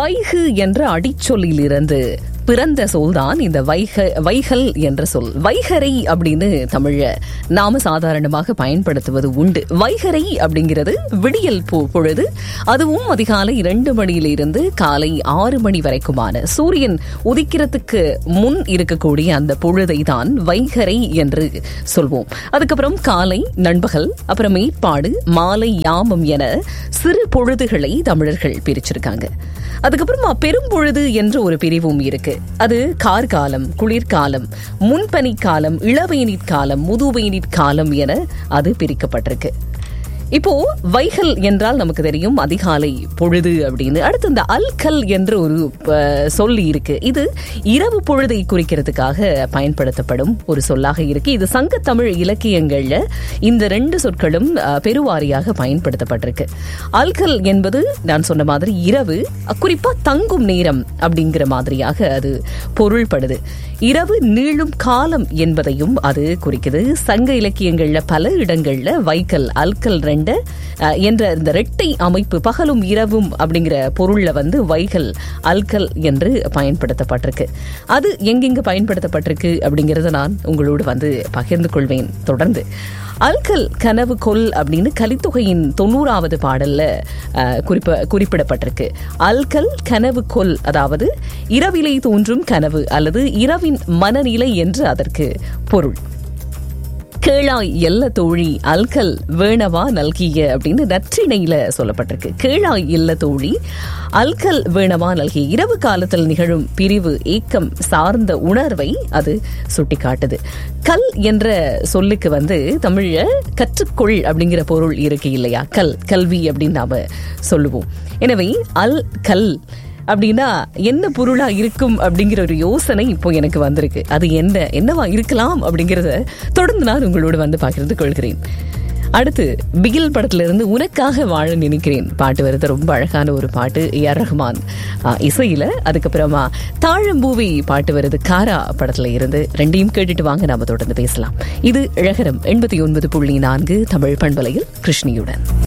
wagyu என்ற அடிச்சொல்லிலிருந்து பிறந்த சொல்தான் இந்த வைக வைகல் என்ற சொல் வைகரை அப்படின்னு தமிழ நாம சாதாரணமாக பயன்படுத்துவது உண்டு வைகரை அப்படிங்கிறது விடியல் பொ- பொழுது அதுவும் அதிகாலை இரண்டு மணியிலிருந்து காலை ஆறு மணி வரைக்குமான சூரியன் உதிக்கிறதுக்கு முன் இருக்கக்கூடிய அந்த பொழுதை தான் வைகரை என்று சொல்வோம் அதுக்கப்புறம் காலை நண்பகல் அப்புறம் மேற்பாடு மாலை யாமம் என சிறு பொழுதுகளை தமிழர்கள் பிரிச்சிருக்காங்க அதுக்கப்புறமா பெரும்பொழுது என்ற ஒரு பிரிவும் இருக்கு அது கார்காலம் குளிர்காலம் முன்பனிக்காலம் இளவேநீர் காலம் முதுவேநீர் காலம் என அது பிரிக்கப்பட்டிருக்கு இப்போ வைகல் என்றால் நமக்கு தெரியும் அதிகாலை பொழுது அப்படின்னு அடுத்து இந்த அல்கல் என்ற ஒரு அஹ், சொல்லி இருக்கு இது இரவு பொழுதை குறிக்கிறதுக்காக பயன்படுத்தப்படும் ஒரு சொல்லாக இருக்கு இது சங்க தமிழ் இலக்கியங்கள்ல இந்த ரெண்டு சொற்களும் அஹ், பெருவாரியாக பயன்படுத்தப்பட்டிருக்கு அல்கல் என்பது நான் சொன்ன மாதிரி இரவு குறிப்பா தங்கும் நேரம் அப்படிங்கிற மாதிரியாக அது பொருள்படுது இரவு நீளும் காலம் என்பதையும் அது குறிக்குது சங்க இலக்கியங்கள்ல பல இடங்கள்ல வைக்கல் அல்கல் ரெண்ட அஹ், என்ற இந்த ரெட்டை அமைப்பு பகலும் இரவும் அப்படிங்கிற பொருள்ல வந்து வைகல் அல்கல் என்று பயன்படுத்தப்பட்டிருக்கு அது எங்கெங்க பயன்படுத்தப்பட்டிருக்கு அப்படிங்கறத நான் உங்களோடு வந்து பகிர்ந்து கொள்வேன் தொடர்ந்து அல்கல் கனவு கொல் அப்படின்னு கலித்தொகையின் தொண்ணூறாவது பாடல்ல அஹ், குறிப்ப குறிப்பிடப்பட்டிருக்கு அல்கல் கனவு கொல் அதாவது இரவிலே தோன்றும் கனவு அல்லது இரவின் மனநிலை என்று அதற்கு பொருள் கேளாய் எல்ல தோழி அல்கல் வேணவா நல்கிய அப்படின்னு நற்றிணையில சொல்லப்பட்டிருக்கு கேளாய் இல்ல தோழி அல்கல் வேணவா நல்கிய இரவு காலத்தில் நிகழும் பிரிவு ஏக்கம் சார்ந்த உணர்வை அது சுட்டிக்காட்டுது கல் என்ற சொல்லுக்கு வந்து தமிழ்ல கற்றுக்கொள் அப்படிங்கிற பொருள் இருக்கு இல்லையா கல் கல்வி அப்படின்னு நாம சொல்லுவோம் எனவே அல் கல் அப்படின்னா என்ன பொருளா இருக்கும் அப்படிங்கிற ஒரு யோசனை இப்போ எனக்கு வந்திருக்கு அது என்ன என்னவா இருக்கலாம் அப்படிங்கறத தொடர்ந்து நான் உங்களோடு வந்து பகிர்ந்து கொள்கிறேன் அடுத்து பிகில் படத்துல இருந்து உனக்காக வாழ நினைக்கிறேன் பாட்டு வருது ரொம்ப அழகான ஒரு பாட்டு ஏ ஆர் ரஹ்மான் ஆ, இசையில அதுக்கப்புறமா தாழம்பூவி பாட்டு வருது காரா படத்துல இருந்து ரெண்டையும் கேட்டுட்டு வாங்க நாம தொடர்ந்து பேசலாம் இது இழகரம் எண்பத்தி ஒன்பது புள்ளி நான்கு தமிழ் பண்பலையில் கிருஷ்ணியுடன்